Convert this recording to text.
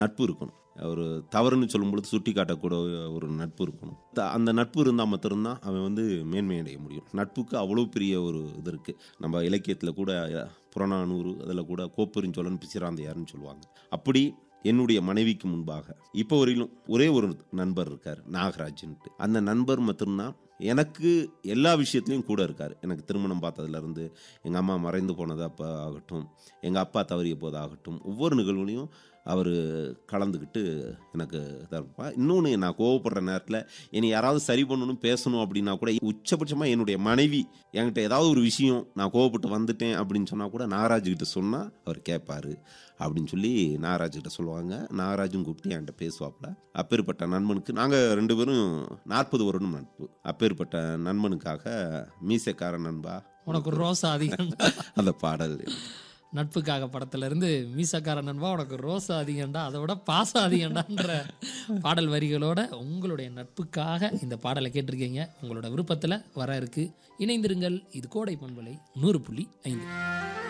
நட்பு இருக்கணும் ஒரு தவறுன்னு சொல்லும்பொழுது சுட்டி காட்டக்கூட ஒரு நட்பு இருக்கணும் த- அந்த நட்பு இருந்தால் மாத்திரம்தான் அவன் வந்து மேன்மை அடைய முடியும் நட்புக்கு அவ்வளோ பெரிய ஒரு இது இருக்குது நம்ம இலக்கியத்தில் கூட புறநானூறு அதில் கூட கோப்பெருஞ்சோழன் பிசிராந்தையார்னு சொல்லுவாங்க அப்படி என்னுடைய மனைவிக்கு முன்பாக இப்போ வரையிலும் ஒரே ஒரு நண்பர் இருக்கார் நாகராஜன்ட்டு அந்த நண்பர் மட்டும்தான் எனக்கு எல்லா விஷயத்துலையும் கூட இருக்கார் எனக்கு திருமணம் பார்த்ததுலேருந்து எங்கள் அம்மா மறைந்து போனது அப்போ ஆகட்டும் எங்கள் அப்பா தவறிய போதாகட்டும் ஒவ்வொரு நிகழ்வுலையும் அவர் கலந்துக்கிட்டு எனக்கு இதாக இருப்பா இன்னொன்று நான் கோவப்படுற நேரத்தில் என்னை யாராவது சரி பண்ணணும் பேசணும் அப்படின்னா கூட உச்சபட்சமாக என்னுடைய மனைவி என்கிட்ட ஏதாவது ஒரு விஷயம் நான் கோவப்பட்டு வந்துட்டேன் அப்படின்னு சொன்னால் கூட நாகராஜ்கிட்ட சொன்னால் அவர் கேட்பாரு அப்படின்னு சொல்லி நாகராஜ்கிட்ட சொல்லுவாங்க நாகராஜும் கூப்பிட்டு என்கிட்ட பேசுவாப்புல அப்பேற்பட்ட நண்பனுக்கு நாங்கள் ரெண்டு பேரும் நாற்பது வருடம் நட்பு அப்பேற்பட்ட நண்பனுக்காக மீசைக்கார நண்பா உனக்கு ஒரு ரோசா அதிகம் அந்த பாடல் நட்புக்காக படத்துல இருந்து மீசக்கார நண்பா உனக்கு ரோசா அதிகம்டா அதை விட பாசம் அதிகம்டான்ற பாடல் வரிகளோட உங்களுடைய நட்புக்காக இந்த பாடலை கேட்டிருக்கீங்க உங்களோட விருப்பத்துல வர இருக்கு இணைந்திருங்கள் இது கோடை பண்பலை நூறு புள்ளி ஐந்து